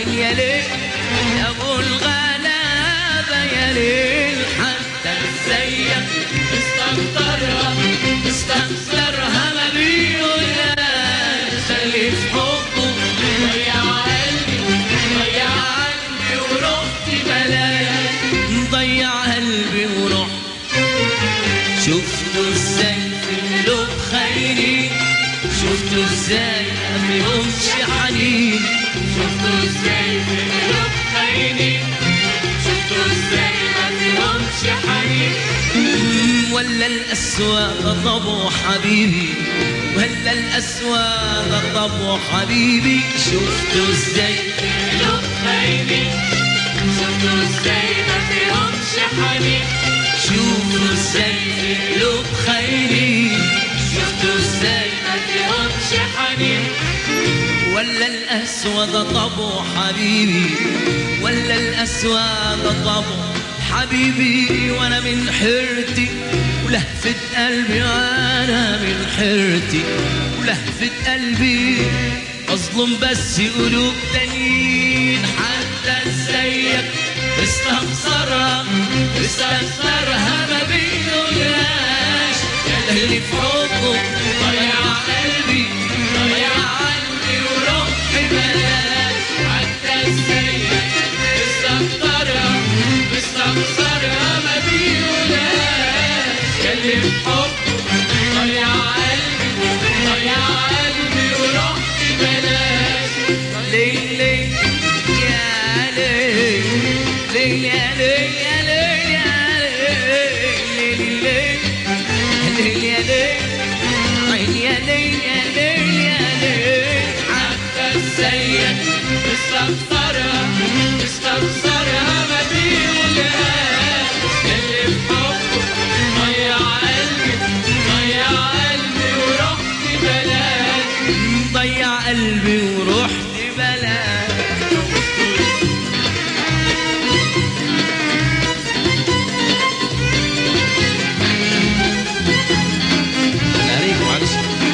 عين يا ليل يا ابو الغلابه يا ليل حتى ازيك استنطرها استنطرها ما بيقولهاش اللي في حبه ضيع قلبي ضيع قلبي ورحت بلاش ضيع قلبي ورحت شفتوا ازاي في قلوب خاينين شفتوا ازاي ما فيهمش حنين شفتوا ازاي في قلوب خاينين شفتوا ازاي ما فيهمش حنين مم، ولا الأسوأ غضبوا حبيبي ولا الأسوأ غضبوا حبيبي شفتوا ازاي قلوب خاينين شفتوا ازاي ما فيهمش حنين شوفوا ازاي في قلوب خاينين شفتوا ازاي ما فيهمش حنين ولا الأسود طبو حبيبي ولا الأسود طبو حبيبي وانا من حيرتي ولهفة قلبي وانا من حيرتي ولهفة قلبي اظلم بس قلوب تانيين حتى زيك استخسرها استخسرها ما بينولاش يا اللي في حبه ضيع قلبي ضيع قلبي وروحي بلاش حتى ازاي استخسرها استخسرها ما بيقولهاش اللي في حبه ضيع قلبي ضيع قلبي ورحت بلاش ليه ليه يا ليه ليه يا ليه يا ليه يا ليه ليه ليه ليه يا ليه عين يا ليه يا ليه يا ليه حتى ازيك استخسرها استخسرها ما بيقولهاش اللي في حبه ضيع قلبي ضيع قلبي ورحت بلاش ضيع قلبي ورحت بلاش عليك معلش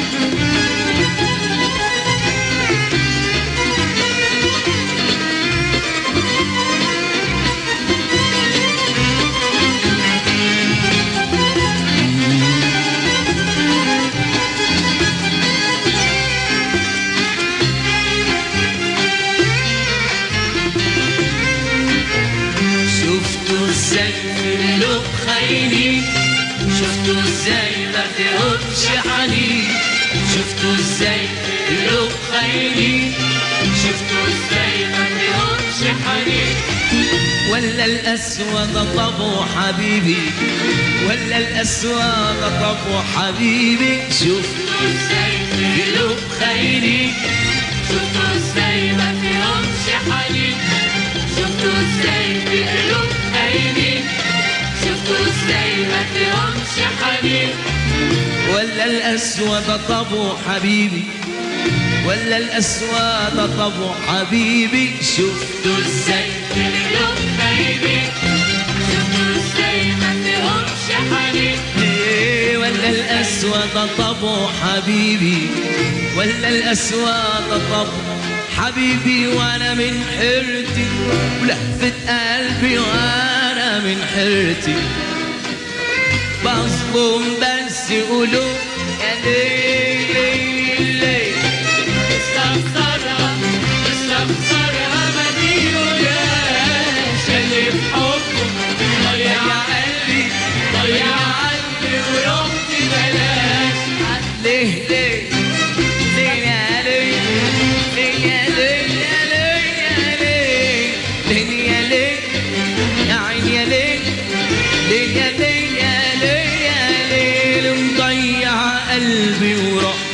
شفتوا ازاي في قلوب خاينين شفتوا ازاي ما فيهمش حنين شفتوا ازاي في قلوب خاينين شفتوا ازاي ما فيهمش حنين ولا الأسود طبو حبيبي ولا الأسود طبو حبيبي شفتوا ازاي في قلوب خاينين شفتوا ازاي ما فيهمش حنين شفتوا ازاي في قلوب خاينين شفتوا ازاي ما فيهمش حنين ولا الأسود طبو حبيبي ولا الأسود طبو حبيبي شفتوا ازاي في قلوب خاينين شفتوا ازاي ما فيهمش حنين إيه ولا الأسود طبو حبيبي ولا الأسود طبو حبيبي وانا من حيرتي ولهفة قلبي وانا من حيرتي بظلم بس قلوب يا ليل ليل ليل استخسرها استخسرها ما بيقولهاش اللي في حبه ضيع قلبي ضيع قلبي ورحت بلاش ليه ليه ليه يا ليه ليه يا ليه يا ليه يا ليه ليه يا ليه يا عين يا ليه ليه يا ليه يا ليه يا ليه مضيع قلبي وروح